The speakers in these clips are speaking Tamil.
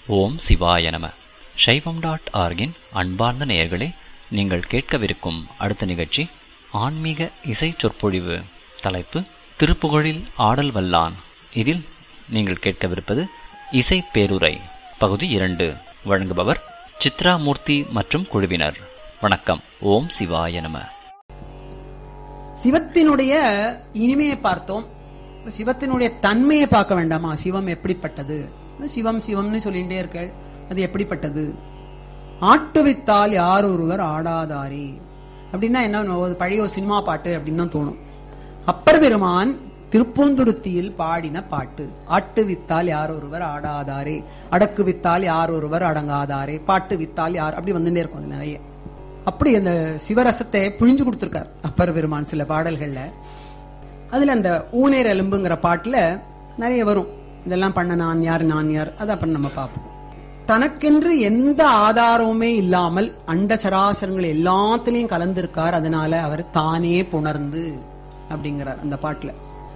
ஓம் சிவாய நம சைவம் டாட் ஆர்கின் அன்பார்ந்த நேயர்களே நீங்கள் கேட்கவிருக்கும் அடுத்த நிகழ்ச்சி ஆன்மீக இசை சொற்பொழிவு தலைப்பு திருப்புகழில் ஆடல் வல்லான் இதில் நீங்கள் கேட்கவிருப்பது இசை பேருரை பகுதி இரண்டு வழங்குபவர் சித்ராமூர்த்தி மற்றும் குழுவினர் வணக்கம் ஓம் சிவாய நம சிவத்தினுடைய இனிமையை பார்த்தோம் சிவத்தினுடைய தன்மையை பார்க்க வேண்டாமா சிவம் எப்படிப்பட்டது சிவம் சிவம்னு சொல்லிட்டே இருக்க அது எப்படிப்பட்டது ஆட்டுவித்தால் யார் ஒருவர் ஆடாதாரே அப்படின்னா என்ன ஒரு பழைய ஒரு சினிமா பாட்டு அப்படின்னு தான் தோணும் அப்பர் பெருமான் திருப்பூந்துருத்தியில் பாடின பாட்டு ஆட்டு வித்தால் யார் ஒருவர் ஆடாதாரே அடக்கு வித்தால் யார் ஒருவர் அடங்காதாரே பாட்டு வித்தால் யார் அப்படி வந்துட்டே இருக்கும் அது நிறைய அப்படி அந்த சிவரசத்தை புழிஞ்சு கொடுத்திருக்கார் அப்பர் பெருமான் சில பாடல்கள்ல அதுல அந்த ஊனேர் எலும்புங்கிற பாட்டுல நிறைய வரும் இதெல்லாம் பண்ண நான் யார் நான் யார் அதை அப்புறம் நம்ம பார்ப்போம் தனக்கென்று எந்த ஆதாரமுமே இல்லாமல் அண்ட சராசரங்கள் எல்லாத்திலையும் கலந்திருக்கார் அதனால அவர் தானே புணர்ந்து அப்படிங்கிறார் அந்த பாட்டுல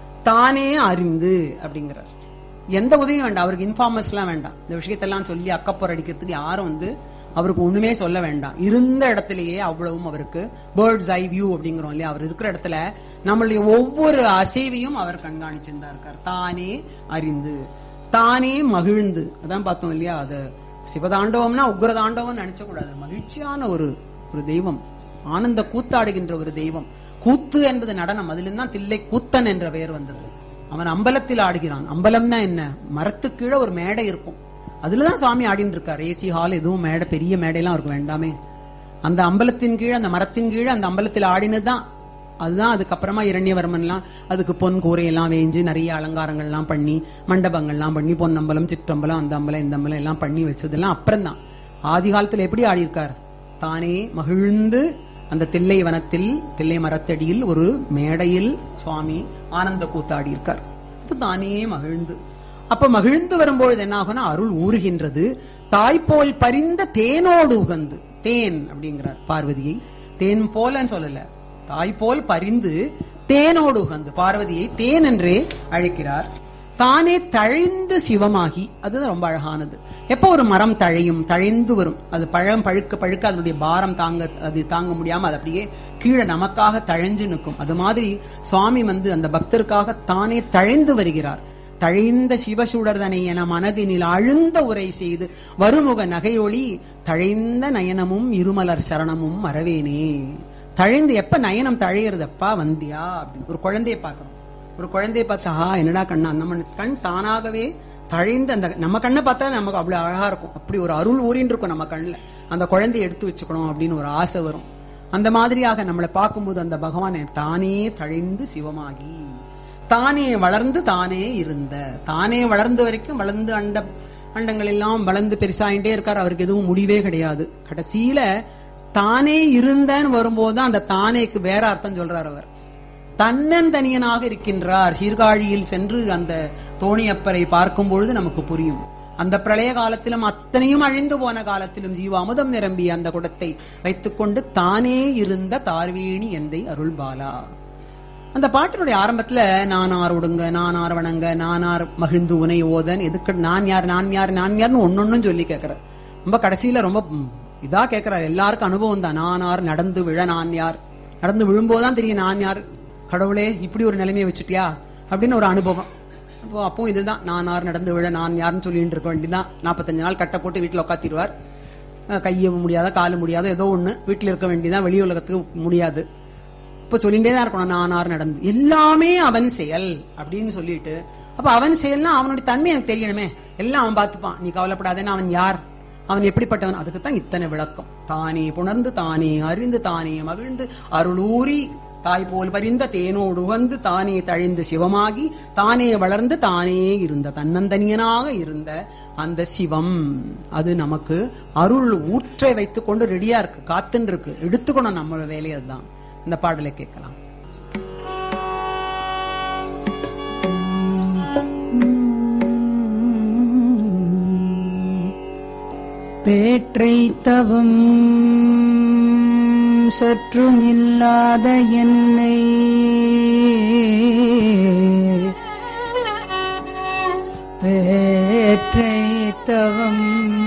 தானே அறிந்து அப்படிங்கிறார் எந்த உதவியும் வேண்டாம் அவருக்கு இன்ஃபார்மர்ஸ் எல்லாம் வேண்டாம் இந்த விஷயத்தெல்லாம் சொல்லி அக்கப்போர் அடிக்கிறதுக்கு யாரும் வந்து அவருக்கு ஒண்ணுமே சொல்ல வேண்டாம் இருந்த இடத்திலேயே அவ்வளவும் அவருக்கு பேர்ட்ஸ் ஐ வியூ அப்படிங்கிறோம் இல்லையா அவர் இருக்கிற இடத்துல நம்மளுடைய ஒவ்வொரு அசைவையும் அவர் கண்காணிச்சிருந்தா இருக்கார் தானே அறிந்து தானே மகிழ்ந்து அதான் பார்த்தோம் இல்லையா அது சிவதாண்டவம்னா உக்ரதாண்டவம் நினைச்ச கூடாது மகிழ்ச்சியான ஒரு ஒரு தெய்வம் ஆனந்த கூத்தாடுகின்ற ஒரு தெய்வம் கூத்து என்பது நடனம் அதுல தான் தில்லை கூத்தன் என்ற பெயர் வந்தது அவன் அம்பலத்தில் ஆடுகிறான் அம்பலம்னா என்ன மரத்துக்கு கீழே ஒரு மேடை இருக்கும் அதுலதான் சாமி ஆடின்னு இருக்கார் ஏசி ஹால் எதுவும் மேடை பெரிய மேடையெல்லாம் அவருக்கு வேண்டாமே அந்த அம்பலத்தின் கீழே அந்த மரத்தின் கீழே அந்த அம்பலத்தில் ஆடினதுதான் அதுதான் அதுக்கப்புறமா இரண்யவர்மன் எல்லாம் அதுக்கு பொன் கூரையெல்லாம் வேஞ்சு நிறைய அலங்காரங்கள் எல்லாம் பண்ணி மண்டபங்கள்லாம் பண்ணி பொன்னம்பலம் சிற்றம்பலம் அந்த அம்பலம் இந்த அம்பலம் எல்லாம் பண்ணி வச்சதெல்லாம் அப்புறம் தான் ஆதி காலத்துல எப்படி ஆடியிருக்கார் தானே மகிழ்ந்து அந்த தில்லை வனத்தில் தில்லை மரத்தடியில் ஒரு மேடையில் சுவாமி ஆனந்த கூத்தாடி இருக்கார் அது தானே மகிழ்ந்து அப்ப மகிழ்ந்து வரும்பொழுது என்ன ஆகும்னா அருள் ஊறுகின்றது தாய்போல் பரிந்த தேனோடு உகந்து தேன் அப்படிங்கிறார் பார்வதியை தேன் போலன்னு சொல்லல தாய்போல் பரிந்து தேனோடு உகந்து பார்வதியை தேன் என்றே அழைக்கிறார் தானே தழைந்து சிவமாகி அதுதான் ரொம்ப அழகானது எப்போ ஒரு மரம் தழையும் தழைந்து வரும் அது பழம் பழுக்க பழுக்க அதனுடைய பாரம் தாங்க அது தாங்க முடியாம அது அப்படியே கீழே நமக்காக தழைஞ்சு நிற்கும் அது மாதிரி சுவாமி வந்து அந்த பக்தருக்காக தானே தழைந்து வருகிறார் தழைந்த சிவசுடர்தனை என மனதினில் அழுந்த உரை செய்து வருமுக நகையொளி தழைந்த நயனமும் இருமலர் சரணமும் மறவேனே தழைந்து எப்ப நயனம் தழையிறதப்பா வந்தியா அப்படின்னு ஒரு குழந்தைய பாக்குறோம் ஒரு குழந்தைய பார்த்தா என்னடா கண்ணா நம்ம கண் தானாகவே தழைந்து அந்த நம்ம கண்ணை பார்த்தா நமக்கு அவ்வளவு அழகா இருக்கும் அப்படி ஒரு அருள் ஊறின்னு இருக்கும் நம்ம கண்ணுல அந்த குழந்தைய எடுத்து வச்சுக்கணும் அப்படின்னு ஒரு ஆசை வரும் அந்த மாதிரியாக நம்மளை பார்க்கும்போது அந்த பகவான் தானே தழைந்து சிவமாகி தானே வளர்ந்து தானே இருந்த தானே வளர்ந்த வரைக்கும் வளர்ந்து அண்ட அண்டங்கள் எல்லாம் வளர்ந்து பெருசாயிட்டே இருக்காரு அவருக்கு எதுவும் முடிவே கிடையாது கடைசியில தானே இருந்தன்னு வரும்போதுதான் அந்த தானேக்கு வேற அர்த்தம் சொல்றார் அவர் தன்னன் தனியனாக இருக்கின்றார் சீர்காழியில் சென்று அந்த தோணியப்பரை பார்க்கும் பொழுது நமக்கு புரியும் அந்த பிரளய காலத்திலும் அத்தனையும் அழிந்து போன காலத்திலும் ஜீவ அமுதம் நிரம்பிய அந்த குடத்தை வைத்துக்கொண்டு தானே இருந்த தார்வேணி எந்தை அருள் பாலா அந்த பாட்டினுடைய ஆரம்பத்துல நானார் ஒடுங்க நானார் வணங்க நானார் மகிழ்ந்து உனை ஓதன் எதுக்கு நான் யார் நான் யார் நான் யார்னு ஒன்னொன்னும் சொல்லி கேட்கிற ரொம்ப கடைசியில ரொம்ப இதா கேட்கிறார் எல்லாருக்கும் அனுபவம் தான் நானார் நடந்து விழ நான் யார் நடந்து விழும்போதுதான் தெரியும் நான் யார் கடவுளே இப்படி ஒரு நிலைமையை வச்சுட்டியா அப்படின்னு ஒரு அனுபவம் அப்போ அப்போ இதுதான் நானார் நடந்து விழ நான் யாருன்னு சொல்லிட்டு இருக்க வேண்டியதான் நாற்பத்தஞ்சு நாள் கட்டை போட்டு வீட்டுல உட்காத்திடுவார் கைய முடியாத காலு முடியாத ஏதோ ஒண்ணு வீட்டுல இருக்க வேண்டியதான் வெளி உலகத்துக்கு முடியாது இப்ப சொல்லிட்டே தான் இருக்கணும் நானார் நடந்து எல்லாமே அவன் செயல் அப்படின்னு சொல்லிட்டு அப்ப அவன் செயல்னா அவனுடைய தன்மை எனக்கு தெரியணுமே எல்லாம் அவன் பார்த்துப்பான் நீ கவலைப்படாதேன்னா அவன் யார் அவன் எப்படிப்பட்டவன் அதுக்கு தான் இத்தனை விளக்கம் தானே புணர்ந்து தானே அறிந்து தானே மகிழ்ந்து அருளூரி தாய் போல் பறிந்த தேனோடு உகந்து தானே தழிந்து சிவமாகி தானே வளர்ந்து தானே இருந்த தன்னந்தனியனாக இருந்த அந்த சிவம் அது நமக்கு அருள் ஊற்றை வைத்துக் கொண்டு ரெடியா இருக்கு காத்துன்னு இருக்கு எடுத்துக்கணும் நம்ம வேலை அதுதான் இந்த பாடலை கேட்கலாம் பேற்றை தவம் சற்றுமில்லாத என்னை பேற்றை தவம்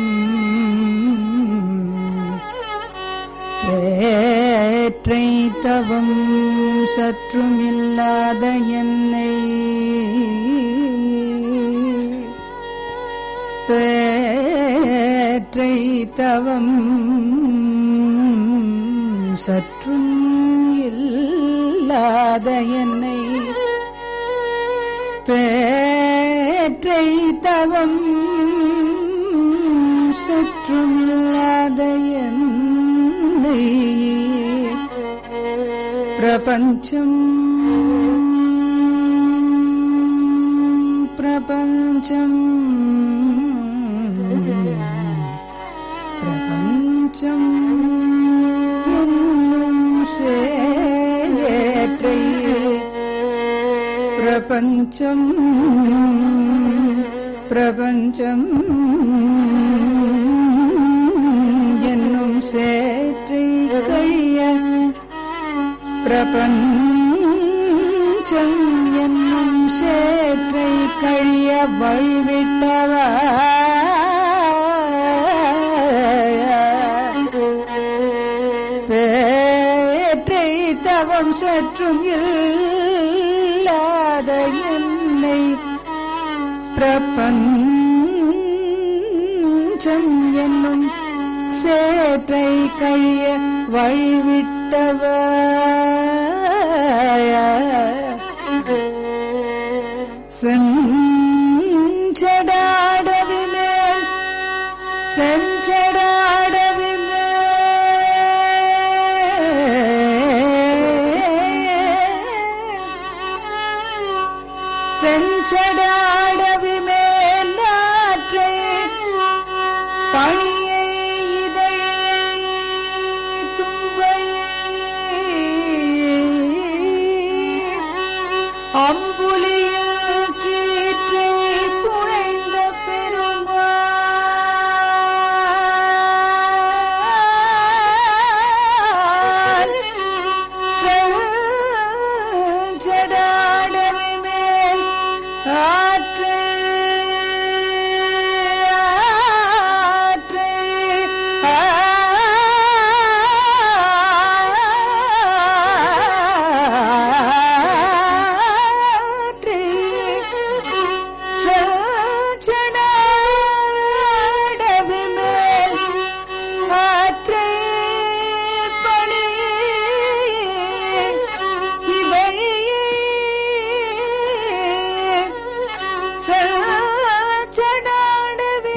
பேற்றை தவம் சற்றுமில்லாத என்னை பேற்றை தவம் சற்றும் இல்லாத என்னை பேற்றை தவம் சற்றுமில்லாத என்னை பிரபஞ்சம் பிரபஞ்சம் பிரபஞ்சம் என்னும் சேற்றை பிரபஞ்சம் பிரபஞ்சம் என்னும் சேற்றை கழிய பிரபஞ்சம் என்னும் சேற்றை கழிய வழிவிட்டவா பேற்றை தவம் சற்றும் இல்லாத என்னை பிரபஞ்சம் என்னும் சேற்றை கழிய வழிவிட்டவ செஞ்சடாடவி மேல் செஞ்சடாடவி செஞ்சடாடவி மேலாற்றை பணியை இதழை தும்பையை அம்புலியில் கீற்றை புனைந்த பெருமாள் செஞ்சடாடவி மேல் ஆற்றை ஆற்றை ஆற்றை செஞ்சடாடவி மேல் ஆற்றை பணி இதழியே செஞ்சடாடவி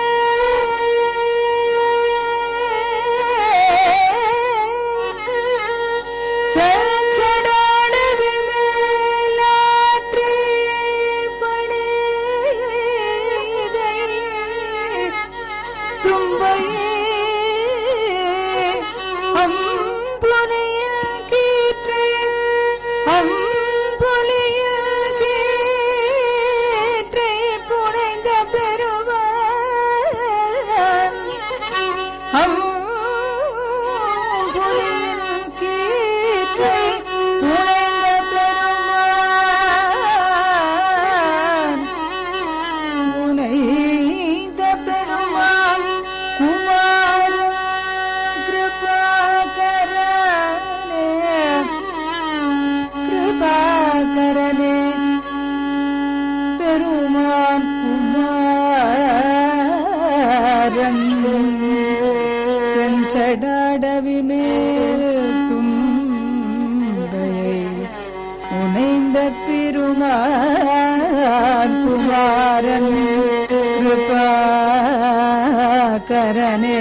மேல் செஞ்சடாடவி மேல் ஆற்றை பணி இதழியே தும்பையே அம்புலியில் கீற்று அம்புலியில் கீற்றை புனைந்த பெருமான் அம்புலியில் கீற்றை புனைந்த பெருமான் உனைந்த பெருமான் குமார கிருபாகரனே கிருபாகரனே பெருமான் குமாரன் செஞ்சடாடவி மேல் தும்பையை உனைந்த பெருமான் குமாரன் கிருபாகரனே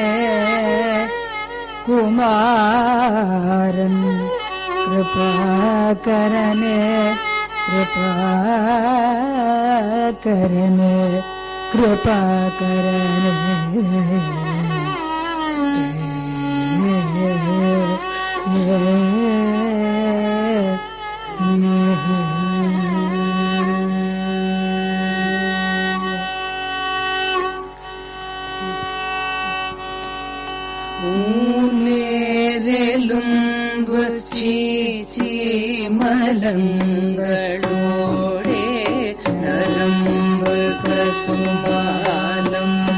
குமாரன் கிருபாகரனே கிருபாகரனே ஊனேரெலும்பு சீச்சி மலங்களோடே நரம்பு கசுமாலம்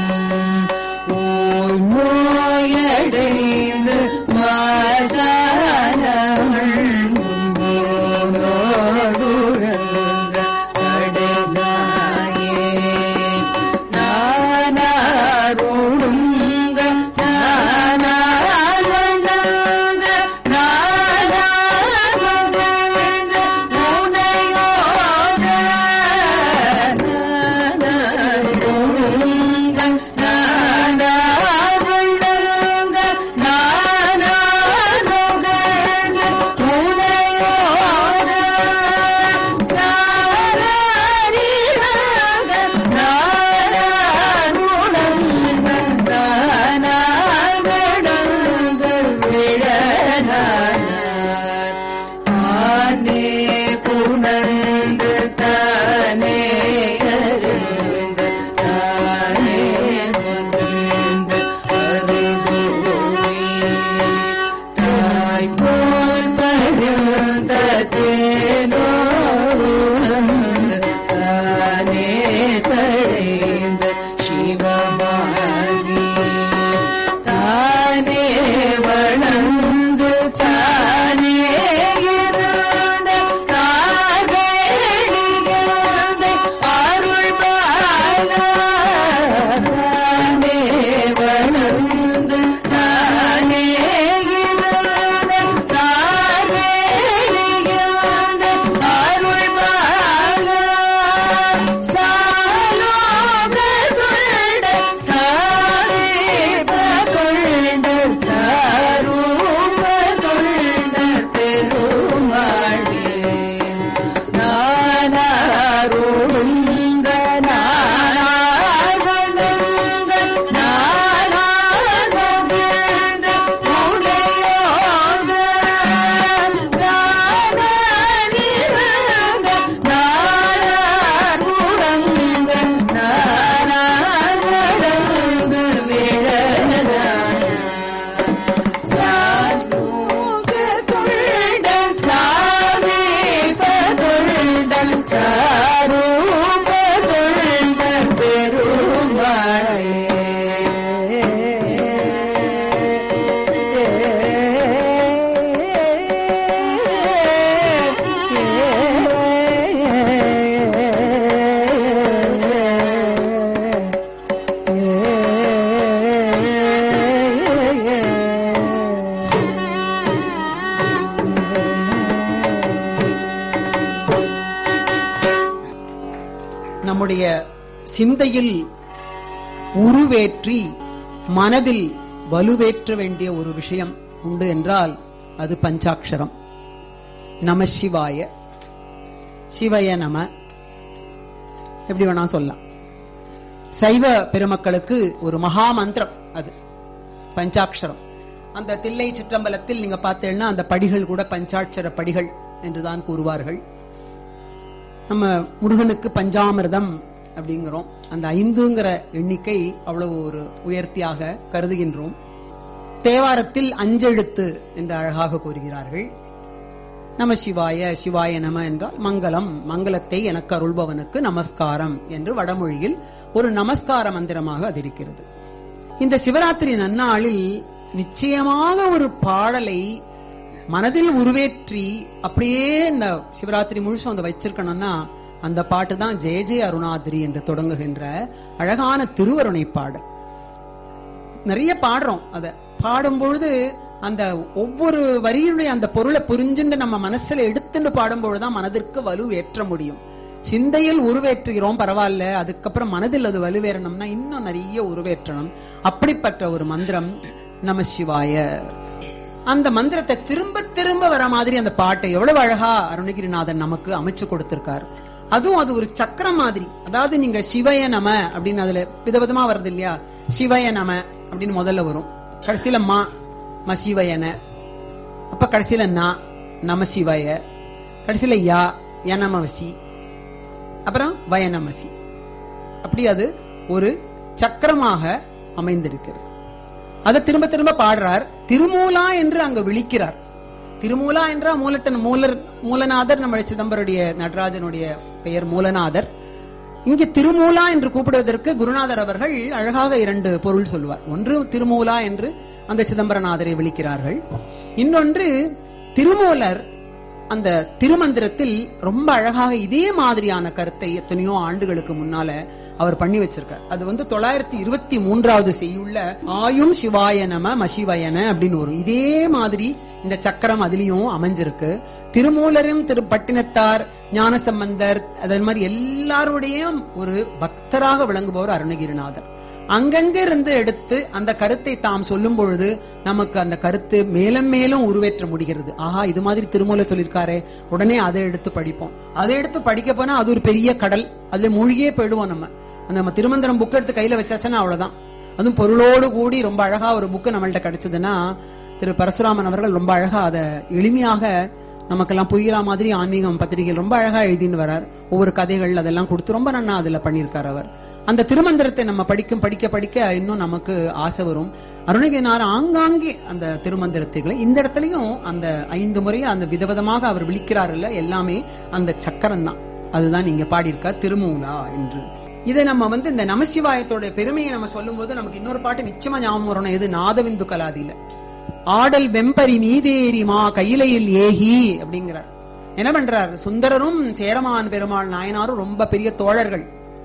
நம்முடைய சிந்தையில் உருவேற்றி மனதில் வலுவேற்ற வேண்டிய ஒரு விஷயம் உண்டு என்றால் அது பஞ்சாட்சரம் நம சிவாய சிவய நம எப்படி வேணா சொல்லலாம் சைவ பெருமக்களுக்கு ஒரு மகா மந்திரம் அது பஞ்சாட்சரம் அந்த தில்லை சிற்றம்பலத்தில் நீங்க பார்த்தீங்கன்னா அந்த படிகள் கூட பஞ்சாட்சர படிகள் என்றுதான் கூறுவார்கள் நம்ம முருகனுக்கு பஞ்சாமிர்தம் அப்படிங்கிறோம் அந்த ஐந்துங்கிற எண்ணிக்கை அவ்வளவு ஒரு உயர்த்தியாக கருதுகின்றோம் தேவாரத்தில் அஞ்செழுத்து என்று அழகாக கூறுகிறார்கள் நம சிவாய சிவாய நம என்றால் மங்களம் மங்களத்தை எனக்கு அருள்பவனுக்கு நமஸ்காரம் என்று வடமொழியில் ஒரு நமஸ்கார மந்திரமாக அது இருக்கிறது இந்த சிவராத்திரி நன்னாளில் நிச்சயமாக ஒரு பாடலை மனதில் உருவேற்றி அப்படியே இந்த சிவராத்திரி முழுசும் அந்த வச்சிருக்கணும்னா அந்த பாட்டு தான் ஜெய ஜெய அருணாதிரி என்று தொடங்குகின்ற அழகான திருவருணை பாடல் நிறைய பாடுறோம் அத பாடும் பொழுது அந்த ஒவ்வொரு வரியுடைய அந்த பொருளை புரிஞ்சுண்டு நம்ம மனசுல எடுத்துட்டு பாடும்பொழுதுதான் மனதிற்கு வலு ஏற்ற முடியும் சிந்தையில் உருவேற்றுகிறோம் பரவாயில்ல அதுக்கப்புறம் மனதில் அது வலுவேறணும்னா இன்னும் நிறைய உருவேற்றணும் அப்படிப்பட்ட ஒரு மந்திரம் நம சிவாய அந்த மந்திரத்தை திரும்ப திரும்ப வர மாதிரி அந்த பாட்டை எவ்வளவு அழகா அருணகிரிநாதன் நமக்கு அமைச்சு கொடுத்திருக்காரு அதுவும் அது ஒரு சக்கரம் மாதிரி அதாவது நீங்க சிவய நம அப்படின்னு அதுல விதவிதமா வருது இல்லையா சிவய நம அப்படின்னு முதல்ல வரும் கடைசியில மா ம சிவயன அப்ப கடைசியில நா நம சிவய கடைசியில யா யனமவசி அப்புறம் வயநமசி அப்படி அது ஒரு சக்கரமாக அமைந்திருக்கிறது அதை திரும்ப திரும்ப பாடுறார் திருமூலா என்று அங்க விழிக்கிறார் திருமூலா என்றா மூலட்டன் மூலர் மூலநாதர் நம்முடைய சிதம்பருடைய நடராஜனுடைய பெயர் மூலநாதர் இங்கே திருமூலா என்று கூப்பிடுவதற்கு குருநாதர் அவர்கள் அழகாக இரண்டு பொருள் சொல்வார் ஒன்று திருமூலா என்று அந்த சிதம்பரநாதரை விழிக்கிறார்கள் இன்னொன்று திருமூலர் அந்த திருமந்திரத்தில் ரொம்ப அழகாக இதே மாதிரியான கருத்தை எத்தனையோ ஆண்டுகளுக்கு முன்னால அவர் பண்ணி வச்சிருக்கார் அது வந்து தொள்ளாயிரத்தி இருபத்தி மூன்றாவது செய்யுள்ள ஆயும் சிவாய நம மசிவயன அப்படின்னு வரும் இதே மாதிரி இந்த சக்கரம் அதுலயும் அமைஞ்சிருக்கு திருமூலரும் திரு பட்டினத்தார் ஞானசம்பந்தர் அதே மாதிரி எல்லாருடையும் ஒரு பக்தராக விளங்குபவர் அருணகிரிநாதர் அங்கங்க இருந்து எடுத்து அந்த கருத்தை தாம் சொல்லும் பொழுது நமக்கு அந்த கருத்து மேலும் மேலும் உருவேற்ற முடிகிறது ஆஹா இது மாதிரி திருமூல சொல்லியிருக்காரே உடனே அதை எடுத்து படிப்போம் அதை எடுத்து படிக்க போனா அது ஒரு பெரிய கடல் அதுல மூழ்கியே போயிடுவோம் நம்ம அந்த நம்ம திருமந்திரம் புக் எடுத்து கையில வச்சாச்சுன்னா அவ்வளவுதான் அதுவும் பொருளோடு கூடி ரொம்ப அழகா ஒரு புக்கு நம்மள்ட்ட கிடைச்சதுன்னா திரு பரசுராமன் அவர்கள் ரொம்ப அழகா அதை எளிமையாக நமக்கெல்லாம் புரியுற மாதிரி ஆன்மீகம் பத்திரிகையில் ரொம்ப அழகா எழுதின்னு வரார் ஒவ்வொரு கதைகள் அதெல்லாம் கொடுத்து ரொம்ப நன்னா அதுல பண்ணியிருக்கார் அவர் அந்த திருமந்திரத்தை நம்ம படிக்கும் படிக்க படிக்க இன்னும் நமக்கு ஆசை வரும் அருணகிரினார் ஆங்காங்கே அந்த திருமந்திரத்தைகளை இந்த இடத்துலயும் அந்த ஐந்து முறை அந்த விதவிதமாக அவர் விழிக்கிறாருல்ல எல்லாமே அந்த சக்கரம் தான் அதுதான் நீங்க பாடியிருக்கார் திருமூலா என்று இதை நம்ம வந்து இந்த நமசிவாயத்தோட பெருமையை நம்ம சொல்லும் போது நமக்கு இன்னொரு பாட்டு நிச்சயமா ஞாபகம் வரணும் எது நாதவிந்து கலாதியில ஆடல் வெம்பரி மீதேரி மா கையிலையில் ஏகி அப்படிங்கிறார் என்ன பண்றார் சுந்தரரும் சேரமான் பெருமாள் நாயனாரும் ரொம்ப பெரிய தோழர்கள்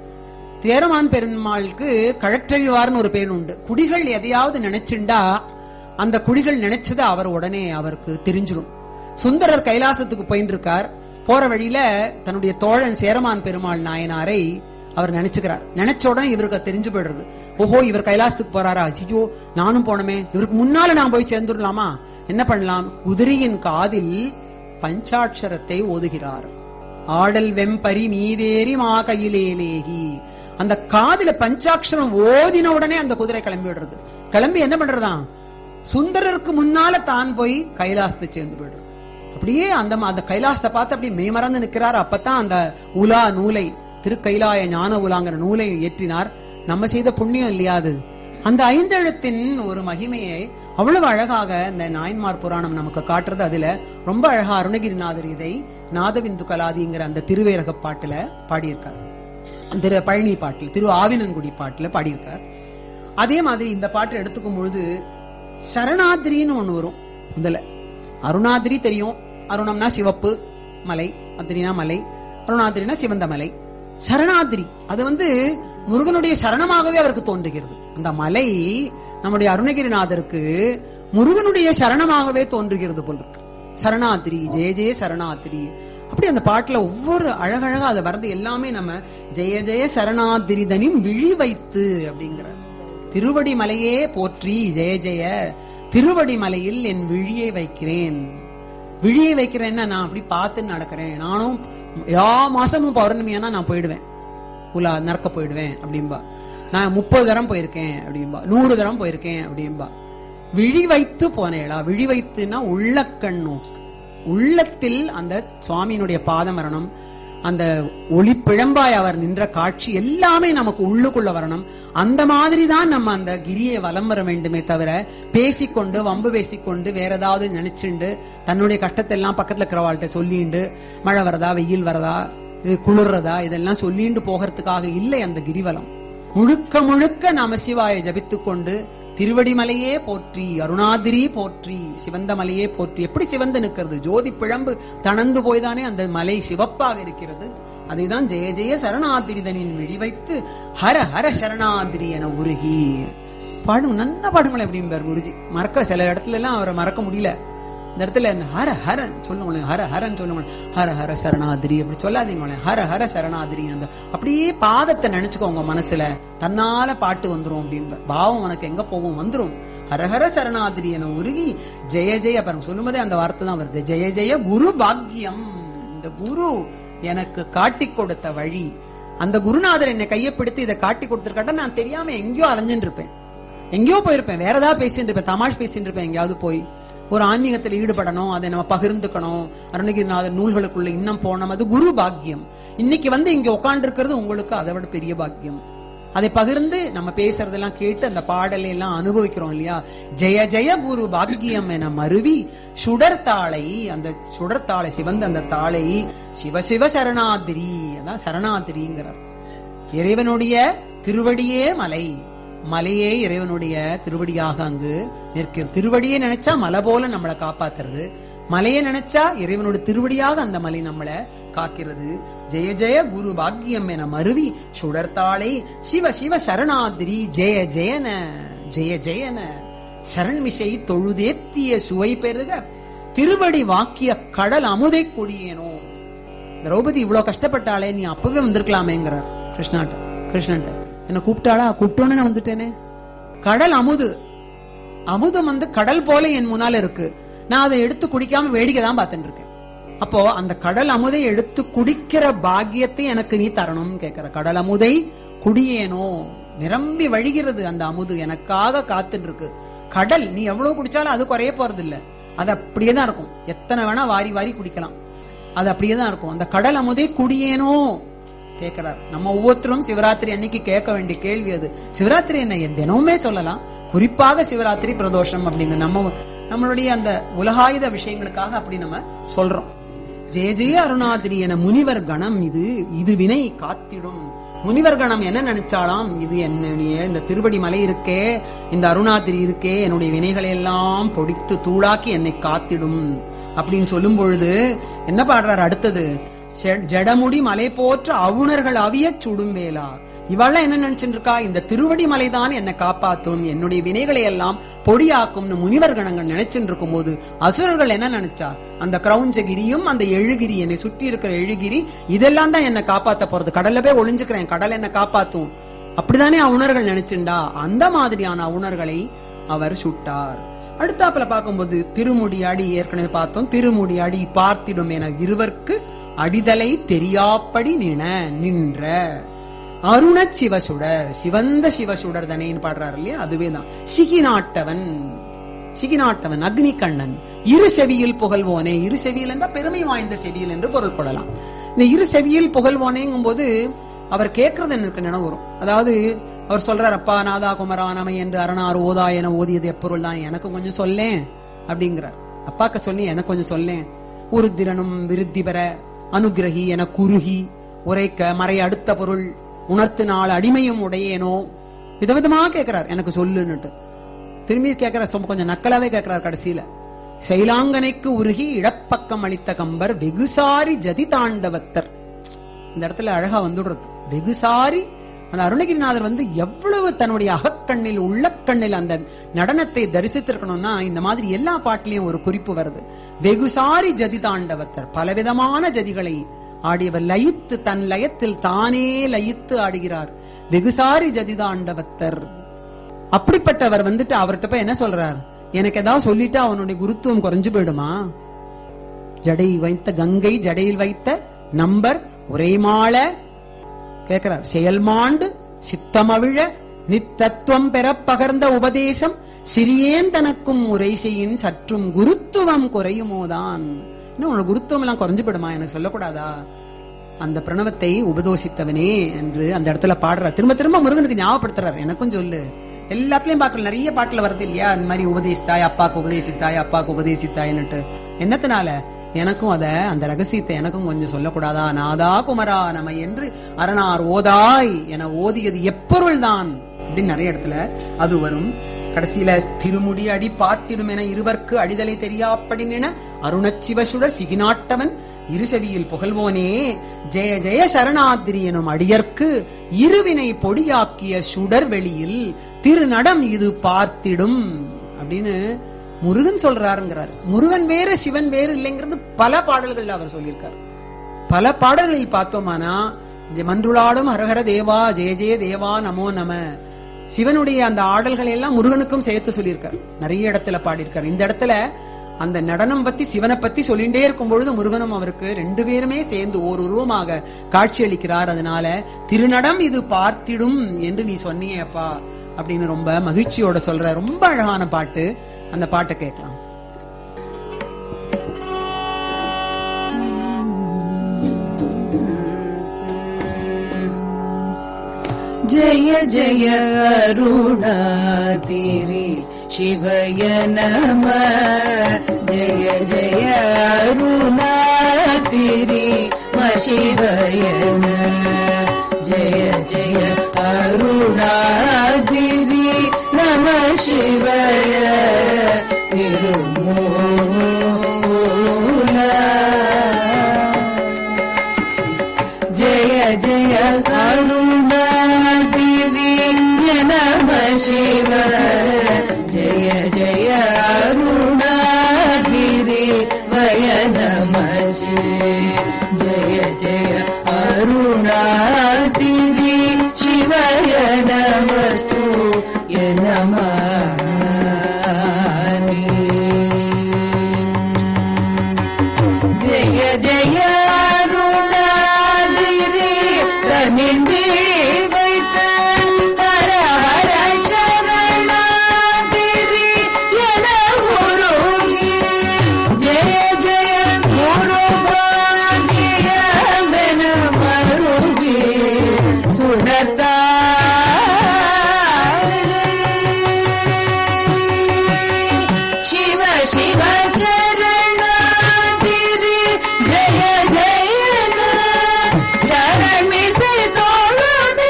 தேரமான் பெருமாளுக்கு கழற்றழிவார்னு ஒரு பேர் உண்டு குடிகள் எதையாவது நினைச்சுண்டா அந்த குடிகள் நினைச்சது அவர் உடனே அவருக்கு தெரிஞ்சிடும் சுந்தரர் கைலாசத்துக்கு போயிட்டு இருக்கார் போற வழியில தன்னுடைய தோழன் சேரமான் பெருமாள் நாயனாரை அவர் நினைச்சுக்கிறார் நினைச்ச உடனே இவருக்கு அது தெரிஞ்சு போயிடுறது ஓஹோ இவர் கைலாசத்துக்கு போறாரா ஐயோ நானும் போனமே இவருக்கு முன்னால நான் போய் சேர்ந்துடலாமா என்ன பண்ணலாம் குதிரையின் காதில் பஞ்சாட்சரத்தை ஓதுகிறார் ஆடல் வெம்பரி மீதேறி மா கையிலேலேகி அந்த காதுல பஞ்சாட்சரம் ஓதின உடனே அந்த குதிரை கிளம்பி விடுறது கிளம்பி என்ன பண்றதாம் சுந்தரருக்கு முன்னால தான் போய் கைலாசத்தை சேர்ந்து போயிடுறது அப்படியே அந்த அந்த கைலாசத்தை பார்த்து அப்படியே மேமறந்து நிக்கிறார் அப்பதான் அந்த உலா நூலை திருக்கைலாய ஞான உலாங்கிற நூலை ஏற்றினார் நம்ம செய்த புண்ணியம் இல்லையா அது அந்த ஐந்தெழுத்தின் ஒரு மகிமையை அவ்வளவு அழகாக இந்த நாயன்மார் புராணம் நமக்கு காட்டுறது அதுல ரொம்ப அழகா அருணகிரிநாதர் இதை நாதவிந்து கலாதிங்கிற அந்த திருவேரக பாட்டுல பாடியிருக்கார் திரு பழனி பாட்டில் திரு ஆவினன்குடி பாட்டுல பாடியிருக்கார் அதே மாதிரி இந்த பாட்டு எடுத்துக்கும் பொழுது சரணாதிரின்னு ஒண்ணு வரும் முதல்ல அருணாதிரி தெரியும் அருணம்னா சிவப்பு மலை அதிரினா மலை அருணாதிரினா சிவந்த மலை சரணாதிரி அது வந்து முருகனுடைய சரணமாகவே அவருக்கு தோன்றுகிறது அந்த மலை நம்முடைய அருணகிரிநாதருக்கு முருகனுடைய சரணமாகவே தோன்றுகிறது போல் இருக்கு சரணாதிரி ஜெய ஜெய சரணாதிரி அப்படி அந்த பாட்டுல ஒவ்வொரு அழகழகா அது வர்றது எல்லாமே நம்ம ஜெய ஜெய சரணாதிரிதனின் விழி வைத்து அப்படிங்கிறார் திருவடி மலையே போற்றி ஜெய ஜெய திருவடி மலையில் என் விழியை வைக்கிறேன் விழியை வைக்கிறேன்னா நான் அப்படி பார்த்து நடக்கிறேன் நானும் எல்லா மாசமும் பௌர்ணமியானா நான் போயிடுவேன் உலா நறக்க போயிடுவேன் அப்படின்பா நான் முப்பது தரம் போயிருக்கேன் அப்படின்பா நூறு தரம் போயிருக்கேன் அப்படின்பா விழி வைத்து போனேளா விழி வைத்துனா உள்ளக்கண் நோக்கு உள்ளத்தில் அந்த சுவாமியினுடைய பாதம் வரணும் அந்த ஒளிப்பிழம்பாய் அவர் நின்ற காட்சி எல்லாமே நமக்கு உள்ளுக்குள்ள வரணும் அந்த மாதிரி தான் நம்ம அந்த கிரியை வலம் வர வேண்டுமே தவிர பேசிக்கொண்டு வம்பு பேசிக்கொண்டு வேற ஏதாவது நினைச்சுண்டு தன்னுடைய கஷ்டத்தை எல்லாம் பக்கத்துல இருக்கிறவாள்கிட்ட சொல்லிண்டு மழை வரதா வெயில் வரதா இது குளிர்றதா இதெல்லாம் சொல்லிண்டு போகிறதுக்காக இல்லை அந்த கிரிவலம் முழுக்க முழுக்க நாம சிவாய ஜபித்துக் கொண்டு திருவடிமலையே போற்றி அருணாதிரி போற்றி சிவந்த மலையே போற்றி எப்படி சிவந்து நிற்கிறது ஜோதி பிழம்பு தணந்து போய்தானே அந்த மலை சிவப்பாக இருக்கிறது அதைதான் ஜெய ஜெய சரணாதிரிதனின் விழி வைத்து ஹர ஹர சரணாதிரி என உருகி பாடும் நல்ல பாடுங்களேன் எப்படிம்பார் குருஜி மறக்க சில இடத்துல எல்லாம் அவரை மறக்க முடியல இந்த இடத்துல இந்த ஹர ஹரன் சொல்லுங்களேன் ஹர ஹரன் சொல்லுங்களேன் ஹர ஹர சரணாதிரி அப்படி சொல்லாதீங்களேன் ஹர ஹர சரணாதிரி அந்த அப்படியே பாதத்தை நினைச்சுக்கோங்க மனசுல தன்னால பாட்டு வந்துரும் அப்படின்னு பாவம் உனக்கு எங்க போகும் வந்துரும் ஹரஹர சரணாதிரி என உருகி ஜெய ஜெய பாருங்க சொல்லும்போதே அந்த வார்த்தை தான் வருது ஜெய ஜெய குரு பாக்கியம் இந்த குரு எனக்கு காட்டி கொடுத்த வழி அந்த குருநாதர் என்னை கையப்படுத்தி இதை காட்டி கொடுத்திருக்காட்டா நான் தெரியாம எங்கேயோ அலைஞ்சுட்டு இருப்பேன் எங்கேயோ போயிருப்பேன் வேற ஏதாவது பேசிட்டு இருப்பேன் தமாஷ் பேசிட்டு இருப்பேன் எங்கேயாவது போய் ஒரு ஆன்மீகத்தில் ஈடுபடணும் அதை நம்ம பகிர்ந்துக்கணும் அருணகிரிநாதர் நூல்களுக்குள்ள இன்னும் போனோம் அது குரு பாக்கியம் இன்னைக்கு வந்து இங்க உட்கார்ந்து இருக்கிறது உங்களுக்கு அதை விட பெரிய பாக்கியம் அதை பகிர்ந்து நம்ம பேசுறதெல்லாம் கேட்டு அந்த பாடலை எல்லாம் அனுபவிக்கிறோம் இல்லையா ஜெய ஜெய குரு பாக்கியம் என மருவி சுடர்தாளை அந்த சுடர்தாளை சிவந்த அந்த தாளை சிவ சிவ சரணாதிரி அதான் சரணாதிரிங்கிறார் இறைவனுடைய திருவடியே மலை மலையே இறைவனுடைய திருவடியாக அங்கு நிற்கிறது திருவடியே நினைச்சா மலை போல நம்மளை காப்பாத்துறது மலையை நினைச்சா இறைவனோட திருவடியாக அந்த மலை நம்மளை காக்கிறது ஜெய ஜெய குரு பாக்கியம் என மருவி சுடர்த்தாளை சிவ சிவ சரணாதிரி ஜெய ஜெயன ஜெய ஜெயன சரண்மிசை தொழுதேத்திய சுவை பெருக திருவடி வாக்கிய கடல் அமுதை கொடியேனோ திரௌபதி இவ்வளவு கஷ்டப்பட்டாளே நீ அப்பவே வந்திருக்கலாமேங்கிறார் கிருஷ்ணாட்ட கிருஷ்ணன்ட்ட என்ன கூப்பிட்டாளா கூப்பிட்டோன்னு நான் வந்துட்டேனே கடல் அமுது அமுதம் வந்து கடல் போல என் முன்னால இருக்கு நான் அதை எடுத்து குடிக்காம வேடிக்கை தான் பார்த்துட்டு இருக்கேன் அப்போ அந்த கடல் அமுதை எடுத்து குடிக்கிற பாக்கியத்தை எனக்கு நீ தரணும்னு கேக்குற கடல் அமுதை குடியேனோ நிரம்பி வழிகிறது அந்த அமுது எனக்காக காத்துட்டு இருக்கு கடல் நீ எவ்வளவு குடிச்சாலும் அது குறைய போறது இல்ல அது அப்படியே தான் இருக்கும் எத்தனை வேணா வாரி வாரி குடிக்கலாம் அது அப்படியே தான் இருக்கும் அந்த கடல் அமுதை குடியேனோ கேட்கிறார் நம்ம ஒவ்வொருத்தரும் சிவராத்திரி அன்னைக்கு கேட்க வேண்டிய கேள்வி அது சிவராத்திரி என்ன தினமுமே சொல்லலாம் குறிப்பாக சிவராத்திரி பிரதோஷம் அப்படிங்க நம்ம நம்மளுடைய அந்த உலகாயுத விஷயங்களுக்காக அப்படி நம்ம சொல்றோம் ஜெய ஜெய அருணாதிரி என முனிவர் கணம் இது இது வினை காத்திடும் முனிவர் கணம் என்ன நினைச்சாலாம் இது என்னுடைய இந்த திருவடி மலை இருக்கே இந்த அருணாதிரி இருக்கே என்னுடைய வினைகளை எல்லாம் பொடித்து தூளாக்கி என்னை காத்திடும் அப்படின்னு சொல்லும் பொழுது என்ன பாடுறாரு அடுத்தது செ- ஜடமுடி மலை போற்ற அவுணர்கள் அவிய சுடும்பேலா இவெல்லாம் என்ன நினைச்சிட்டு இருக்கா இந்த திருவடி மலைதான் என்னை காப்பாத்தும் என்னுடைய வினைகளை எல்லாம் பொடியாக்கும்னு முனிவர் கணங்கள் நினைச்சுட்டு இருக்கும் போது அசுரர்கள் என்ன நினைச்சா அந்த கிரௌஞ்சகிரியும் அந்த எழுகிரி என்னை சுற்றி இருக்கிற எழுகிரி இதெல்லாம் தான் என்னை காப்பாத்த போறது கடல்ல போய் ஒளிஞ்சுக்கிறேன் கடல் என்ன காப்பாத்தும் அப்படிதானே அவுணர்கள் நினைச்சுண்டா அந்த மாதிரியான அவுணர்களை அவர் சுட்டார் அடுத்தாப்புல பார்க்கும்போது திருமுடி அடி ஏற்கனவே பார்த்தோம் திருமுடி அடி பார்த்திடும் என இருவர்க்கு அடிதலை தெரியாப்படி நின நின்ற அருண சிவசுடர் சிவந்த சிவசுடர் தனேன்னு பாடுறாரு இல்லையா அதுவேதான் சிகிநாட்டவன் சிகிநாட்டவன் அக்னி கண்ணன் இரு செவியில் புகழ்வோனே இரு செவியில் என்ற பெருமை வாய்ந்த செவியில் என்று பொருள் கொள்ளலாம் இந்த இரு செவியில் புகழ்வோனேங்கும் போது அவர் கேட்கறது எனக்கு நினைவு வரும் அதாவது அவர் சொல்றார் அப்பா நாதா குமரானமை என்று அரணார் ஓதா என ஓதியது எப்பொருள் தான் எனக்கு கொஞ்சம் சொல்லேன் அப்படிங்கிறார் அப்பாக்க சொல்லி எனக்கு கொஞ்சம் சொல்லேன் உருத்திரனும் விருத்தி பெற அனுகிரகி என குறுகி உரைக்க மறை அடுத்த பொருள் உணர்த்து நாள் அடிமையும் உடையேனோ விதவிதமா கேட்கிறார் எனக்கு சொல்லுன்னுட்டு திரும்பி கேட்கிறார் சும்மா கொஞ்சம் நக்கலாவே கேட்கிறார் கடைசியில சைலாங்கனைக்கு உருகி இடப்பக்கம் அளித்த கம்பர் வெகுசாரி ஜதி தாண்டவத்தர் இந்த இடத்துல அழகா வந்துடுறது வெகுசாரி அந்த அருணகிரிநாதர் வந்து எவ்வளவு எவ்வளவு தன்னுடைய அகக்கண்ணில் உள்ளக்கண்ணில் அந்த நடனத்தை தரிசித்திருக்கணும்னா இந்த மாதிரி எல்லா பாட்டிலையும் ஒரு குறிப்பு வருது வெகுசாரி ஜதி தாண்டவத்தர் பலவிதமான ஜதிகளை ஆடியவர் லயித்து தன் லயத்தில் தானே லயித்து ஆடுகிறார் வெகுசாரி ஜதி தாண்டவத்தர் அப்படிப்பட்டவர் வந்துட்டு அவர்கிட்ட போய் என்ன சொல்றார் எனக்கு ஏதாவது சொல்லிட்டா அவனுடைய குருத்துவம் குறைஞ்சு போயிடுமா ஜடை வைத்த கங்கை ஜடையில் வைத்த நம்பர் உரைமாள கேட்கிறார் செயல்மாண்டு சித்தமவிழ நித்தத்துவம் பெறப் பகர்ந்த உபதேசம் சிறியேன் தனக்கும் உரை செய்யின் சற்றும் குருத்துவம் குறையுமோதான் இன்னும் உன்னோட குருத்துவம் எல்லாம் குறைஞ்சு போயிடுமா எனக்கு சொல்லக்கூடாதா அந்த பிரணவத்தை உபதோசித்தவனே என்று அந்த இடத்துல பாடுறார் திரும்ப திரும்ப முருகனுக்கு ஞாபகப்படுத்துறார் எனக்கும் சொல்லு எல்லாத்துலயும் பார்க்கல நிறைய பாட்டுல வருது இல்லையா அந்த மாதிரி உபதேசித்தாய் அப்பாக்கு உபதேசித்தாய் அப்பாக்கு உபதேசித்தாய்ன்னுட்டு என்னத்தினால எனக்கும் அத அந்த ரகசியத்தை எனக்கும் கொஞ்சம் சொல்லக்கூடாதா நாதா குமரா நம என்று அரணார் ஓதாய் என ஓதியது எப்பொருள் தான் அப்படின்னு நிறைய இடத்துல அது வரும் கடைசியில திருமுடி அடி பார்த்திடும் என இருவர்க்கு அடிதலை தெரியாப்படி என அருணச்சிவசுடர் சிகிநாட்டவன் இருசெவியில் புகழ்வோனே ஜெய ஜெய சரணாத்திரி எனும் அடியர்க்கு இருவினை பொடியாக்கிய சுடர் வெளியில் திருநடம் இது பார்த்திடும் அப்படின்னு முருகன் சொல்றாருங்கிறார் முருகன் வேறு சிவன் வேறு இல்லைங்கிறது பல பாடல்கள்ல அவர் சொல்லியிருக்கார் பல பாடல்களில் பார்த்தோமானா இந்த மன்றுளாடும் ஹரஹர தேவா ஜெய ஜெய தேவா நமோ நம சிவனுடைய அந்த ஆடல்களை எல்லாம் முருகனுக்கும் சேர்த்து சொல்லியிருக்கார் நிறைய இடத்துல பாடியிருக்கார் இந்த இடத்துல அந்த நடனம் பத்தி சிவனை பத்தி சொல்லிண்டே இருக்கும் பொழுது முருகனும் அவருக்கு ரெண்டு பேருமே சேர்ந்து ஓர் உருவமாக காட்சியளிக்கிறார் அதனால திருநடம் இது பார்த்திடும் என்று நீ சொன்னியேப்பா அப்படின்னு ரொம்ப மகிழ்ச்சியோட சொல்ற ரொம்ப அழகான பாட்டு அந்த பாட்டை கேட்கலாம் जय जय अरुणातिरि शिवय नमः जय जय अरुणातिरि म शिवय नमः जय जय अरुणातिरि नमः शिवय तिरुमूला जय जय अरुणादिवी नम शिव जय जय अरुणागिरि वय नम जय जय अरुणागिरि शिवय नमस्तु य नमः ஜெய ஜெய அருணாதிரி கனிந்திழி வைத்த ஹர ஹர சரணாதிரி என உருகி ஜெய ஜெய குரு பாகியமென மருகி சுடத்தாய் शिव शिव शरणातिरि जय जय चरण में से तोड़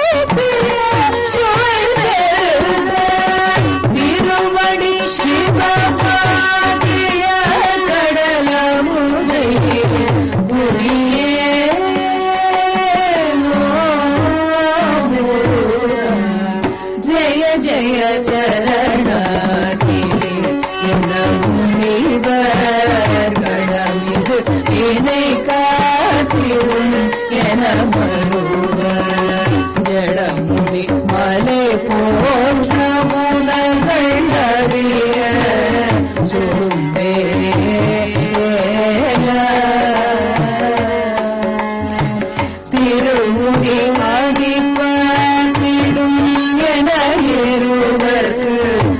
திருமணி சிவ பாடிய கடல முதை குடியே ஜய ஜய சரணாதி முனிவர் கடமிகு இணை காத்திரும் என மருவர் ஜடமுடி மலை போன்ற முனகள் அறிய சுடும்பேல திருமுடி ஆடி பார்த்திடும் என இருவர்க்கு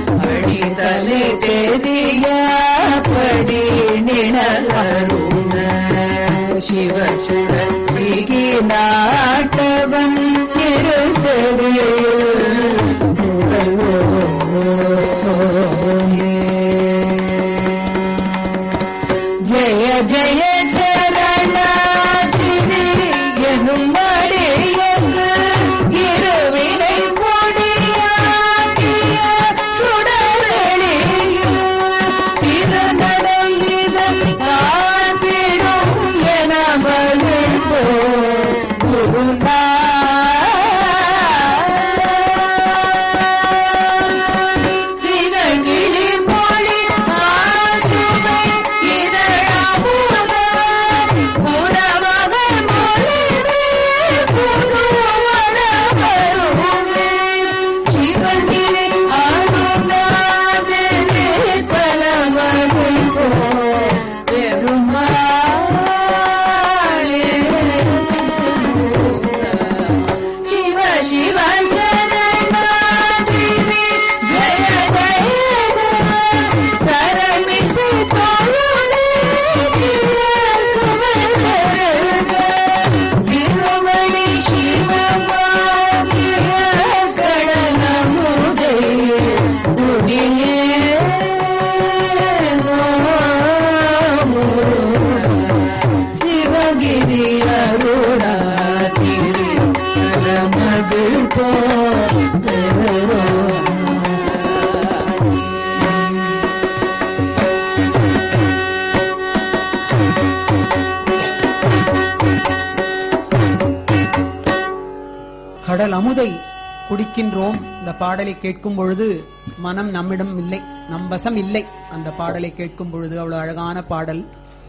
கடல் அமுதை குடிக்கின்றோம் இந்த பாடலை கேட்கும் பொழுது மனம் நம்மிடம் இல்லை நம் வசம் இல்லை அந்த பாடலை கேட்கும் பொழுது அவ்வளவு அழகான பாடல்